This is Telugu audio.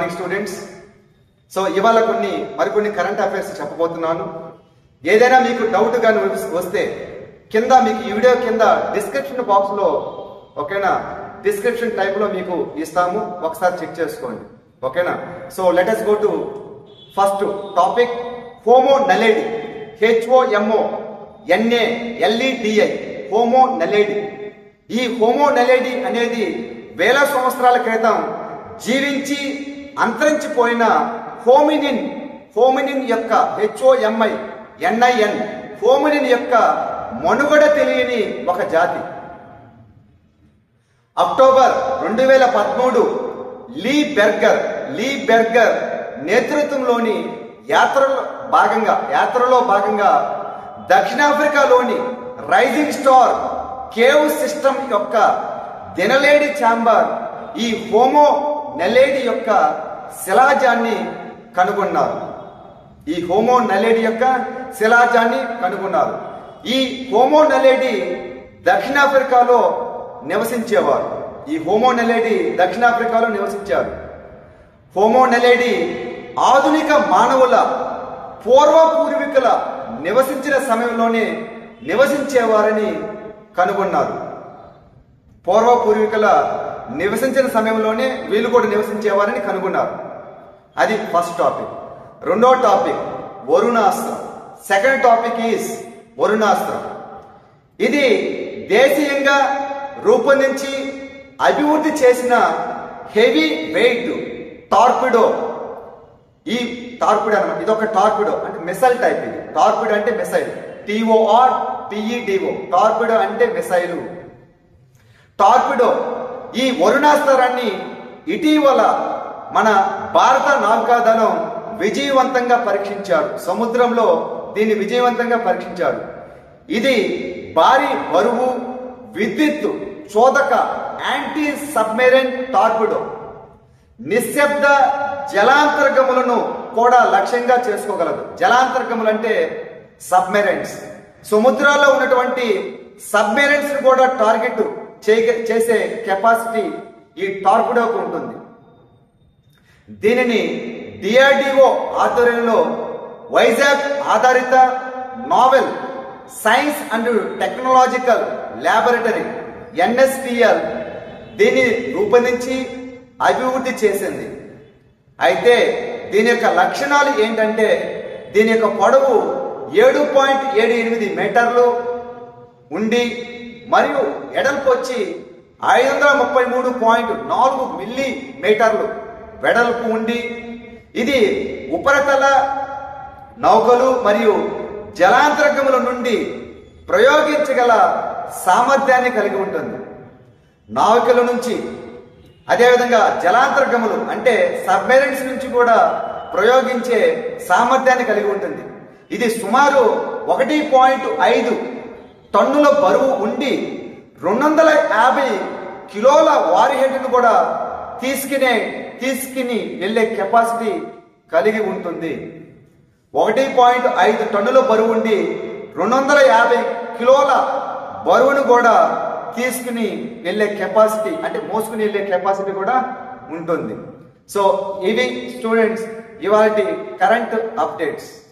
మార్నింగ్ స్టూడెంట్స్ సో ఇవాళ కొన్ని మరికొన్ని కరెంట్ అఫైర్స్ చెప్పబోతున్నాను ఏదైనా మీకు డౌట్ కానీ వస్తే కింద మీకు ఈ వీడియో కింద డిస్క్రిప్షన్ బాక్స్లో ఓకేనా డిస్క్రిప్షన్ టైప్లో మీకు ఇస్తాము ఒకసారి చెక్ చేసుకోండి ఓకేనా so let us go to first topic homo naledi HOMO NA LEDI homo naledi ఈ హోమో నలేడి అనేది వేల సంవత్సరాల క్రితం జీవించి అంతరించిపోయిన హోమినిన్ హోమినిన్ యొక్క హెచ్ఓఎంఐ ఎన్ఐఎన్ హోమినిన్ యొక్క మనుగడ తెలియని ఒక జాతి అక్టోబర్ రెండు వేల పదమూడు లీ బెర్గర్ లీ బెర్గర్ నేతృత్వంలోని యాత్రలో భాగంగా యాత్రలో భాగంగా దక్షిణాఫ్రికాలోని రైజింగ్ స్టార్ కేవ్ సిస్టమ్ యొక్క దినలేడి ఛాంబర్ ఈ హోమో నెలేడి యొక్క శిలాజాన్ని కనుగొన్నారు ఈ హోమో నలేడి యొక్క శిలాజాన్ని కనుగొన్నారు ఈ హోమో నలేడి దక్షిణాఫ్రికాలో నివసించేవారు ఈ హోమో నలేడి దక్షిణాఫ్రికాలో నివసించారు హోమో నలేడి ఆధునిక మానవుల పూర్వ పూర్వీకుల నివసించిన సమయంలోనే నివసించేవారని కనుగొన్నారు పూర్వ పూర్వీకుల నివసించిన సమయంలోనే వీళ్ళు కూడా నివసించేవారని కనుగొన్నారు అది ఫస్ట్ టాపిక్ రెండో topic Varunastra second topic is Varunastra ఇది దేశీయంగా రూపొందించి అభివృద్ధి చేసిన హెవీ వెయిట్ టార్పిడో ఈ టార్పిడో అనమాట ఇది ఒక టార్పిడో అంటే మిసైల్ టైప్ ఇది టార్పిడో అంటే మిసైల్ టిఓఆర్ టిఈడిఓ టార్పిడో అంటే మిసైలు టార్పిడో ఈ వరుణాస్త్రాన్ని ఇటీవల మన భారత నౌకాదళం విజయవంతంగా పరీక్షించారు సముద్రంలో దీన్ని విజయవంతంగా పరీక్షించారు ఇది భారీ బరువు విద్యుత్ చోదక యాంటీ సబ్మెరైన్ టార్పిడో నిశ్శబ్ద జలాంతర్గములను కూడా లక్ష్యంగా చేసుకోగలదు జలాంతర్గములు అంటే సబ్మెరైన్స్ సముద్రాల్లో ఉన్నటువంటి సబ్మెరైన్స్ కూడా టార్గెట్ చేయ- చేసే కెపాసిటీ ఈ టార్పిడోకు ఉంటుంది దీనిని డిఆర్డిఓ ఆధ్వర్యంలో వైజాగ్ ఆధారిత naval science and technological laboratory NSTL దీన్ని రూపొందించి అభివృద్ధి చేసింది అయితే దీని యొక్క లక్షణాలు ఏంటంటే దీని యొక్క పొడవు ఏడు పాయింట్ ఏడు ఎనిమిది మీటర్లు ఉండి మరియు ఎడల్పు వచ్చి ఐదు వందల ముప్పై మూడు పాయింట్ నాలుగు మిల్లీ మీటర్లు వెడల్పు ఉండి ఇది ఉపరితల నౌకలు మరియు జలాంతర్గముల నుండి ప్రయోగించగల సామర్థ్యాన్ని కలిగి ఉంటుంది నావికల నుంచి అదేవిధంగా జలాంతర్గములు అంటే సబ్మెరైన్స్ నుంచి కూడా ప్రయోగించే సామర్థ్యాన్ని కలిగి ఉంటుంది ఇది సుమారు ఒకటి పాయింట్ ఐదు టన్నుల బరువు ఉండి రెండు వందల యాభై కిలోల వారి హెడ్ను కూడా తీసుకునే తీసుకుని వెళ్ళే కెపాసిటీ కలిగి ఉంటుంది ఒకటి పాయింట్ ఐదు టన్నుల బరువు ఉండి రెండు వందల యాభై కిలోల బరువును కూడా తీసుకుని వెళ్ళే కెపాసిటీ అంటే మోసుకుని వెళ్ళే కెపాసిటీ కూడా ఉంటుంది సో ఇవి స్టూడెంట్స్ ఇవాళ కరెంట్ అప్డేట్స్